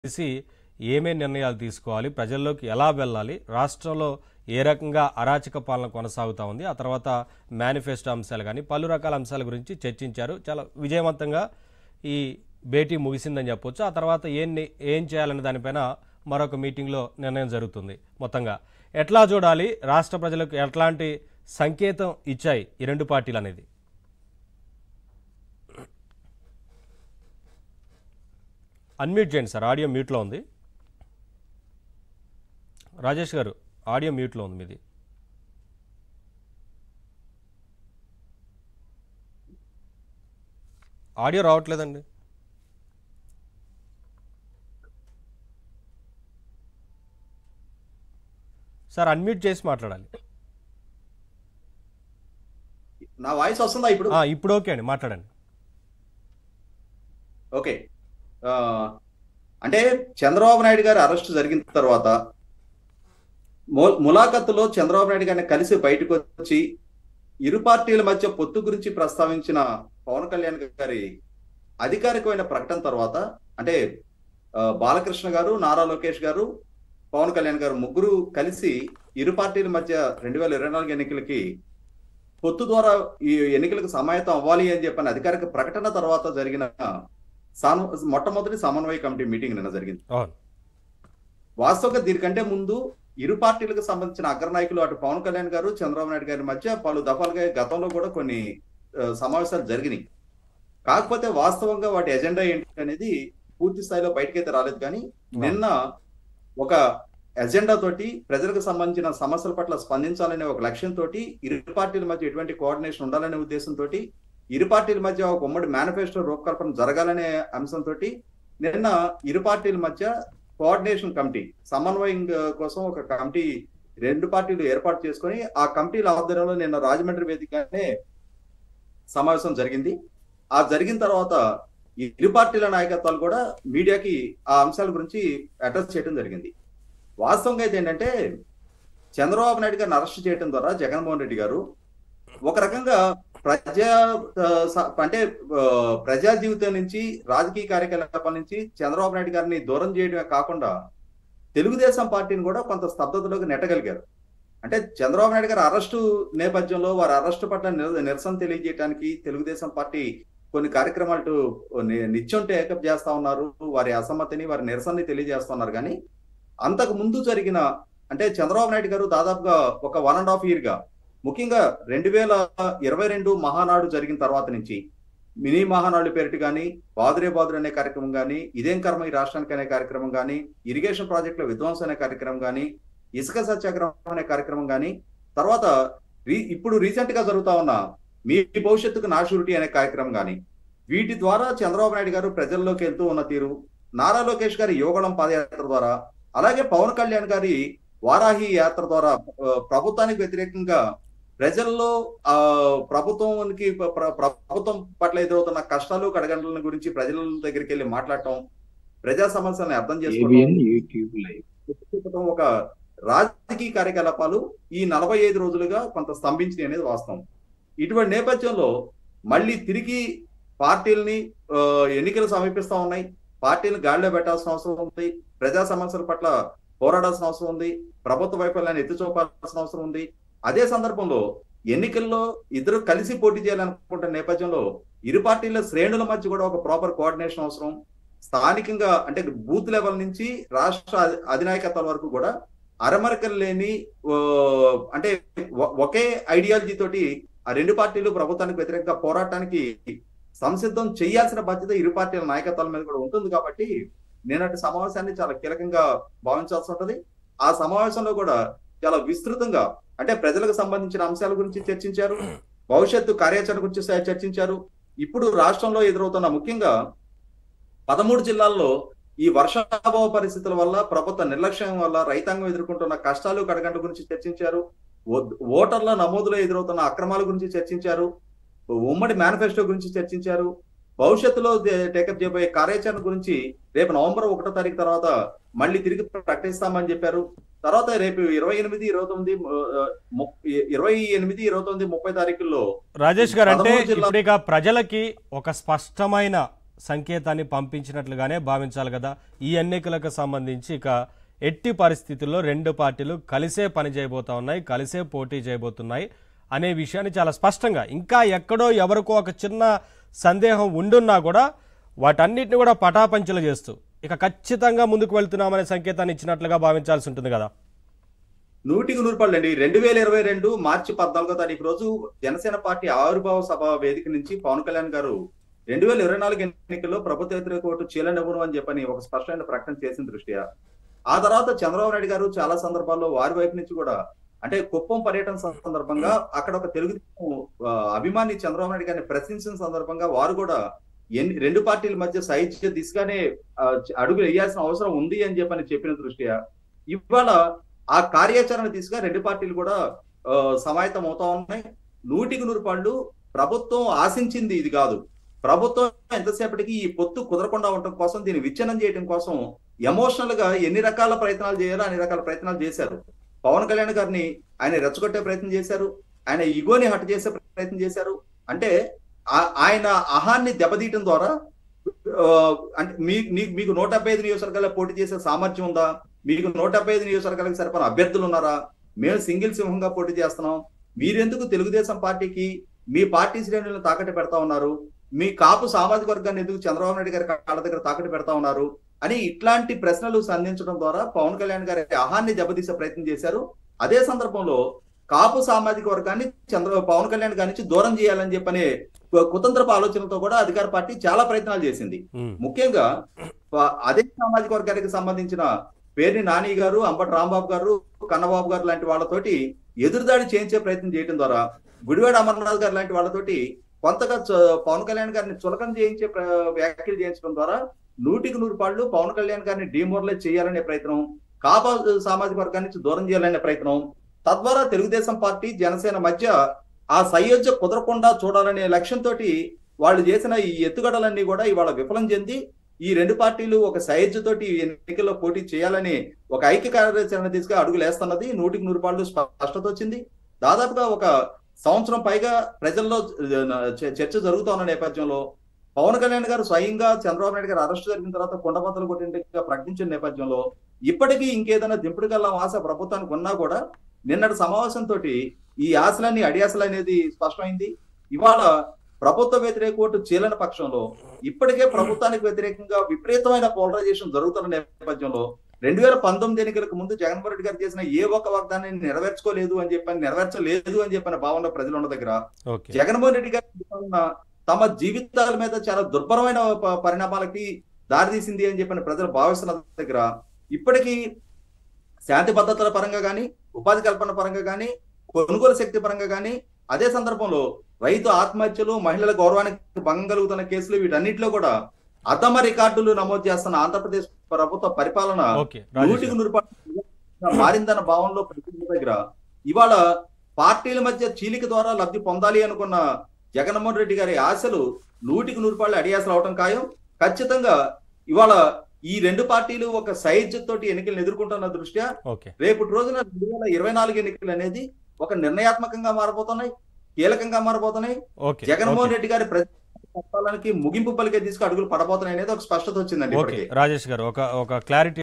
కలిసి ఏమేం నిర్ణయాలు తీసుకోవాలి ప్రజల్లోకి ఎలా వెళ్ళాలి రాష్ట్రంలో ఏ రకంగా అరాచక పాలన కొనసాగుతా ఉంది ఆ తర్వాత మేనిఫెస్టో అంశాలు కానీ పలు రకాల అంశాల గురించి చర్చించారు చాలా విజయవంతంగా ఈ భేటీ ముగిసిందని చెప్పొచ్చు ఆ తర్వాత ఏం ని- ఏం చేయాలనే దానిపైన మరొక మీటింగ్లో నిర్ణయం జరుగుతుంది మొత్తంగా ఎట్లా చూడాలి రాష్ట్ర ప్రజలకు ఎట్లాంటి సంకేతం ఇచ్చాయి ఈ రెండు పార్టీలు అనేది అన్మ్యూట్ చేయండి సార్ ఆడియో మ్యూట్లో ఉంది రాజేష్ గారు ఆడియో మ్యూట్లో ఉంది మీది ఆడియో రావట్లేదండి సార్ అన్మ్యూట్ చేసి మాట్లాడాలి నా వాయిస్ వస్తుందా ఇప్పుడు ఆ, ఇప్పుడు ఓకే అండి మాట్లాడండి ఓకే ఆ, అంటే చంద్రబాబు నాయుడు గారి అరెస్ట్ జరిగిన తర్వాత ము- ములాఖత్తులో చంద్రబాబు నాయుడు గారిని కలిసి బయటకు వచ్చి ఇరు పార్టీల మధ్య పొత్తు గురించి ప్రస్తావించిన పవన్ కళ్యాణ్ గారి అధికారికమైన ప్రకటన తర్వాత అంటే ఆ, బాలకృష్ణ గారు నారా లోకేష్ గారు పవన్ కళ్యాణ్ గారు ముగ్గురు కలిసి ఇరు పార్టీల మధ్య రెండు వేల ఇరవై నాలుగు ఎన్నికలకి పొత్తు ద్వారా ఈ ఎన్నికలకు సమాయత్తం అవ్వాలి అని చెప్పిన అధికారిక ప్రకటన తర్వాత జరిగిన సాను మొట్టమొదటి సమన్వయ కమిటీ మీటింగ్ నిన్న జరిగింది అవును వాస్తవంగా దీనికంటే ముందు ఇరు పార్టీలకు సంబంధించిన అగ్రనాయకులు అటు పవన్ కళ్యాణ్ గారు చంద్రబాబు నాయుడు గారి మధ్య పలు దఫాలుగా గతంలో కూడా కొన్ని ఆ, సమావేశాలు జరిగినాయి కాకపోతే వాస్తవంగా వాటి ఎజెండా ఏంటి అనేది పూర్తి స్థాయిలో బయటకైతే రాలేదు కానీ నిన్న ఒక ఎజెండా తోటి ప్రజలకు సంబంధించిన సమస్యల పట్ల స్పందించాలనే ఒక లక్ష్యంతో ఇరు పార్టీల మధ్య ఎటువంటి కోఆర్డినేషన్ ఉండాలనే ఉద్దేశంతో ఇరు పార్టీల మధ్య ఒక ఉమ్మడి మేనిఫెస్టో రూపకల్పన జరగాలనే అంశంతో నిన్న ఇరు పార్టీల మధ్య కోఆర్డినేషన్ కమిటీ సమన్వయం ఆ, కోసం ఒక కమిటీ రెండు పార్టీలు ఏర్పాటు చేసుకొని ఆ కమిటీల ఆధ్వర్యంలో నిన్న రాజమండ్రి వేదికగానే సమావేశం జరిగింది ఆ జరిగిన తర్వాత ఈ ఇరు పార్టీల నాయకత్వాలు కూడా మీడియాకి ఆ అంశాల గురించి అడ్రస్ చేయడం జరిగింది వాస్తవంగా అయితే ఏంటంటే చంద్రబాబు నాయుడు గారిని అరెస్ట్ చేయడం ద్వారా జగన్మోహన్ రెడ్డి గారు ఒక రకంగా ప్రజా ఆ, స- అంటే ఆ, ప్రజా జీవితం నుంచి రాజకీయ కార్యకలాపాల నుంచి చంద్రబాబు నాయుడు గారిని దూరం చేయడమే కాకుండా తెలుగుదేశం పార్టీని కూడా కొంత స్తబ్దతలోకి నెట్టగలిగారు అంటే చంద్రబాబు నాయుడు గారి అరెస్టు నేపథ్యంలో వారి అరెస్టు పట్ల నిర- నిరసన తెలియజేయడానికి తెలుగుదేశం పార్టీ కొన్ని కార్యక్రమాలు ని- నిత్యం టేకప్ చేస్తా ఉన్నారు వారి అసమ్మతిని వారి నిరసనని తెలియజేస్తున్నారు కానీ అంతకు ముందు జరిగిన అంటే చంద్రబాబు నాయుడు గారు దాదాపుగా ఒక వన్ అండ్ హాఫ్ ఇయర్ గా ముఖ్యంగా రెండు వేల ఇరవై రెండు మహానాడు జరిగిన తర్వాత నుంచి మినీ మహానాడు పేరిట కానీ బాదురే బాదురు అనే కార్యక్రమం కానీ ఇదేం కర్మ ఈ రాష్ట్రానికి అనే కార్యక్రమం కానీ ఇరిగేషన్ ప్రాజెక్టుల విధ్వంసం అనే కార్యక్రమం కానీ ఇసుక సత్యాగ్రహం అనే కార్యక్రమం కానీ తర్వాత రీ- ఇప్పుడు రీసెంట్ గా జరుగుతా ఉన్న మీ భవిష్యత్తుకు నా షూరిటీ అనే కార్యక్రమం కానీ వీటి ద్వారా చంద్రబాబు నాయుడు గారు ప్రజల్లోకి వెళ్తూ ఉన్న తీరు నారా లోకేష్ గారి యోగళం పాదయాత్ర ద్వారా అలాగే పవన్ కళ్యాణ్ గారి వారాహి యాత్ర ద్వారా ఆ, ప్రభుత్వానికి వ్యతిరేకంగా ప్రజల్లో ఆ ప్రభుత్వానికి ప్ర- ప్ర- ప్రభుత్వం పట్ల ఎదురవుతున్న కష్టాలు కడగండ్ల గురించి ప్రజల దగ్గరికి వెళ్ళి మాట్లాడటం ప్రజా సమస్యలను అర్థం చేసుకోవడం ఏబిఎన్ యూట్యూబ్ లైవ్ చూపటం ఒక రాజకీయ కార్యకలాపాలు ఈ నలభై ఐదు రోజులుగా కొంత స్తంభించినాయి అనేది వాస్తవం ఇటువంటి నేపథ్యంలో మళ్ళీ తిరిగి పార్టీలని ఆ, ఎన్నికలు సమీపిస్తా ఉన్నాయి పార్టీలను గాడిలో పెట్టాల్సిన అవసరం ఉంది ప్రజా సమస్యల పట్ల పోరాడాల్సిన అవసరం ఉంది ప్రభుత్వ వైఫల్యాన్ని ఎత్తి చూపాల్సిన అవసరం ఉంది అదే సందర్భంలో ఎన్నికల్లో ఇద్దరు కలిసి పోటీ చేయాలనుకుంటున్న నేపథ్యంలో ఇరు పార్టీల శ్రేణుల మధ్య కూడా ఒక ప్రాపర్ కోఆర్డినేషన్ అవసరం స్థానికంగా అంటే బూత్ లెవెల్ నుంచి రాష్ట్ర అధి- అధినాయకత్వాల వరకు కూడా అరమరికలు లేని ఓ, అంటే ఒ- ఒకే ఐడియాలజీ తోటి ఆ రెండు పార్టీలు ప్రభుత్వానికి వ్యతిరేకంగా పోరాటానికి సంసిద్ధం చేయాల్సిన బాధ్యత ఇరు పార్టీల నాయకత్వాల మీద కూడా ఉంటుంది కాబట్టి నేనటి సమావేశాన్ని చాలా కీలకంగా భావించాల్సి ఉంటది ఆ సమావేశంలో కూడా చాలా విస్తృతంగా అంటే ప్రజలకు సంబంధించిన అంశాల గురించి చర్చించారు భవిష్యత్తు కార్యాచరణ గురించి స- చర్చించారు ఇప్పుడు రాష్ట్రంలో ఎదురవుతున్న ముఖ్యంగా పదమూడు జిల్లాల్లో ఈ వర్షాభావ పరిస్థితుల వల్ల ప్రభుత్వ నిర్లక్ష్యం వల్ల రైతాంగం ఎదుర్కొంటున్న కష్టాలు కడగంట గురించి చర్చించారు ఓ- ఓటర్ల నమోదులో ఎదురవుతున్న అక్రమాల గురించి చర్చించారు ఉమ్మడి మేనిఫెస్టో గురించి చర్చించారు భవిష్యత్తులో టేకప్ చేయబోయే కార్యాచరణ గురించి రేపు నవంబర్ ఒకటో తారీఖు తర్వాత మళ్ళీ తిరిగి ప్రకటిస్తామని చెప్పారు తర్వాత రేపు ఇరవై ఎనిమిది ఇరవై తొమ్మిది ఆ, ము- ఇరవై ఎనిమిది ఇరవై తొమ్మిది ముప్పై తారీఖుల్లో రాజేష్ గారు అంటే పదమూడు జిల్లా- ఇప్పుడు ఇక ప్రజలకి ఒక స్పష్టమైన సంకేతాన్ని పంపించినట్లుగానే భావించాలి కదా ఈ ఎన్నికలకు సంబంధించి ఇక ఎట్టి పరిస్థితుల్లో రెండు పార్టీలు కలిసే పని చేయబోతా ఉన్నాయి కలిసే పోటీ చేయబోతున్నాయి అనే విషయాన్ని చాలా స్పష్టంగా ఇంకా ఎక్కడో ఎవరికో ఒక చిన్న సందేహం ఉండున్నా కూడా వాటన్నిటిని కూడా పటాపంచలు చేస్తూ ఇక ఖచ్చితంగా ముందుకు వెళ్తున్నామనే సంకేతాన్ని ఇచ్చినట్లుగా భావించాల్సి ఉంటుంది కదా నూటికి నూరు రూపాయలు అండి రెండు వేల ఇరవై రెండు మార్చి పద్నాలుగో తారీఖు రోజు జనసేన పార్టీ ఆవిర్భావ సభ వేదిక నుంచి పవన్ కళ్యాణ్ గారు రెండు వేల ఇరవై నాలుగు ఎన్నికల్లో ప్రభుత్వ వ్యతిరేక ఓటు చీలనివ్వను అని చెప్పని ఒక స్పష్టమైన ప్రకటన చేసిన దృష్ట్యా ఆ తర్వాత చంద్రబాబు నాయుడు గారు చాలా సందర్భాల్లో వారి వైపు నుంచి కూడా అంటే కుప్పం పర్యటన సందర్భంగా అక్కడ ఒక తెలుగుదేశం ఆ, అభిమాని చంద్రబాబు నాయుడు గారిని ప్రశ్నించిన సందర్భంగా వారు కూడా ఎన్ని రెండు పార్టీల మధ్య సైజ్య దిశగానే ఆ, అడుగులు వేయాల్సిన అవసరం ఉంది అని చెప్పని చెప్పిన దృష్ట్యా ఇవాళ ఆ కార్యాచరణ దిశగా రెండు పార్టీలు కూడా ఆ, సమాయత్తం అవుతా ఉన్నాయి నూటికి నూరు పాళ్ళు ప్రభుత్వం ఆశించింది ఇది కాదు ప్రభుత్వం ఎంతసేపటికి ఈ పొత్తు కుదరకుండా ఉండటం కోసం దీన్ని విచ్ఛిన్నం చేయడం కోసం ఎమోషనల్ గా ఎన్ని రకాల ప్రయత్నాలు చేయాలో అన్ని రకాల ప్రయత్నాలు చేశారు పవన్ కళ్యాణ్ గారిని ఆయన రెచ్చగొట్టే ప్రయత్నం చేశారు ఆయన ఇగోని హట్ చేసే ప్రయత్నం చేశారు అంటే ఆ- ఆయన అహాన్ని దెబ్బతీయటం ద్వారా ఆ, అంటే మీ నీ- మీకు నూట డెబ్బై ఐదు నియోజకవర్గాల్లో పోటీ చేసే సామర్థ్యం ఉందా మీకు నూట డెబ్బై ఐదు నియోజకవర్గాలకు సరిపడిన అభ్యర్థులు ఉన్నారా మేము సింగిల్ సింహంగా పోటీ చేస్తున్నాం మీరెందుకు తెలుగుదేశం పార్టీకి మీ పార్టీ శ్రేణులను తాకట్టు పెడతా ఉన్నారు మీ కాపు సామాజిక వర్గాన్ని ఎందుకు చంద్రబాబు నాయుడు గారి కాళ్ళ దగ్గర తాకట్టు పెడతా ఉన్నారు అని ఇట్లాంటి ప్రశ్నలు సంధించడం ద్వారా పవన్ కళ్యాణ్ గారి అహాన్ని దెబ్బతీసే ప్రయత్నం చేశారు అదే సందర్భంలో కాపు సామాజిక వర్గాన్ని చంద్ర పవన్ కళ్యాణ్ గారి నుంచి దూరం చేయాలని చెప్పనే కు- కుతంత్రపు ఆలోచనలతో కూడా అధికార పార్టీ చాలా ప్రయత్నాలు చేసింది ఉమ్, ముఖ్యంగా ప- అదే సామాజిక వర్గానికి సంబంధించిన పేర్ని నాని గారు అంబటి రాంబాబు గారు కన్నబాబు గారు లాంటి వాళ్ళతోటి ఎదురుదాడి చేయించే ప్రయత్నం చేయడం ద్వారా గుడివాడ అమర్నాథ్ గారు లాంటి వాళ్ళతోటి కొంతగా చ- పవన్ కళ్యాణ్ గారిని చులకన చేయించే ప్ర- వ్యాఖ్యలు చేయించడం ద్వారా నూటికి నూరు పాళ్ళు పవన్ కళ్యాణ్ గారిని డిమోరలైజ్ చేయాలనే ప్రయత్నం కాపా సామాజిక వర్గాన్ని నుంచి దూరం చేయాలనే ప్రయత్నం తద్వారా తెలుగుదేశం పార్టీ జనసేన మధ్య ఆ సయోధ్య కుదరకుండా చూడాలనే లక్ష్యంతో వాళ్ళు చేసిన ఈ ఎత్తుగడలన్నీ కూడా ఇవాళ విఫలం చెంది ఈ రెండు పార్టీలు ఒక సైజ్యతోటి ఎన్నికల్లో పోటీ చేయాలని ఒక ఐక్య కార్యాచరణ దిశగా అడుగులు వేస్తున్నది నూటికి నూరు పాళ్ళు స్పష్టత వచ్చింది దాదాపుగా ఒక సంవత్సరం పైగా ప్రజల్లో చ- చర్చ జరుగుతున్న నేపథ్యంలో పవన్ కళ్యాణ్ గారు స్వయంగా చంద్రబాబు నాయుడు గారు అరెస్ట్ జరిగిన తర్వాత కొండబద్దలు కొట్టినట్టుగా ప్రకటించిన నేపథ్యంలో ఇప్పటికీ ఇంకేదైనా దింపుడు గల్లం ఆశ ప్రభుత్వానికి ఉన్నా కూడా నిన్నటి సమావేశంతో ఈ ఆశలన్నీ అడియాసలు అనేది స్పష్టమైంది ఇవాళ ప్రభుత్వ వ్యతిరేక ఓటు చీలని పక్షంలో ఇప్పటికే ప్రభుత్వానికి వ్యతిరేకంగా విపరీతమైన పోలరైజేషన్ జరుగుతున్న నేపథ్యంలో రెండు వేల పంతొమ్మిది ఎన్నికలకు ముందు జగన్మోహన్ రెడ్డి గారు చేసిన ఏ ఒక్క వాగ్దానాన్ని నెరవేర్చుకోలేదు అని చెప్పని నెరవేర్చలేదు అని చెప్పిన భావన ప్రజలు ఉన్న దగ్గర ఓకే జగన్మోహన్ రెడ్డి గారి పరిపాలన తమ జీవితాల మీద చాలా దుర్భరమైన ప- పరిణామాలకి దారితీసింది అని చెప్పిన ప్రజలు భావిస్తున్న దగ్గర ఇప్పటికీ శాంతి భద్రతల పరంగా కానీ ఉపాధి కల్పన పరంగా కానీ కొనుగోలు శక్తి పరంగా కానీ అదే సందర్భంలో రైతు ఆత్మహత్యలు మహిళల గౌరవానికి భంగం కలుగుతున్న కేసులు వీటన్నిటిలో కూడా అధమ రికార్డులు నమోదు చేస్తున్న ఆంధ్రప్రదేశ్ ప్రభుత్వ పరిపాలన ఓకే రాజేష్ నూటికి గారు. నూరు పాటు మారిందన్న భావనలో ప్రజల దగ్గర ఇవాళ పార్టీల మధ్య చీలిక ద్వారా లబ్ధి పొందాలి అనుకున్న జగన్మోహన్ రెడ్డి గారి ఆశలు నూటికి నూరు పాళ్ళు అడియాసలు అవటం ఖాయం ఖచ్చితంగా ఇవాళ ఈ రెండు పార్టీలు ఒక సైజ్ తోటి ఎన్నికలను ఎదుర్కొంటున్న దృష్ట్యా ఓకే రేపటి రోజున రెండు వేల ఇరవై నాలుగు ఎన్నికలు అనేది ఒక నిర్ణయాత్మకంగా మారబోతున్నాయి కీలకంగా మారబోతున్నాయి ఓకే జగన్మోహన్ ఓకే. రెడ్డి గారి ప్రజానికి ముగింపు పలికే తీసుకు అడుగులు పడబోతున్నాయి అనేది ఒక స్పష్టత వచ్చిందండి ఓకే ఇప్పటికే రాజేష్ గారు ఒక ఒక క్లారిటీ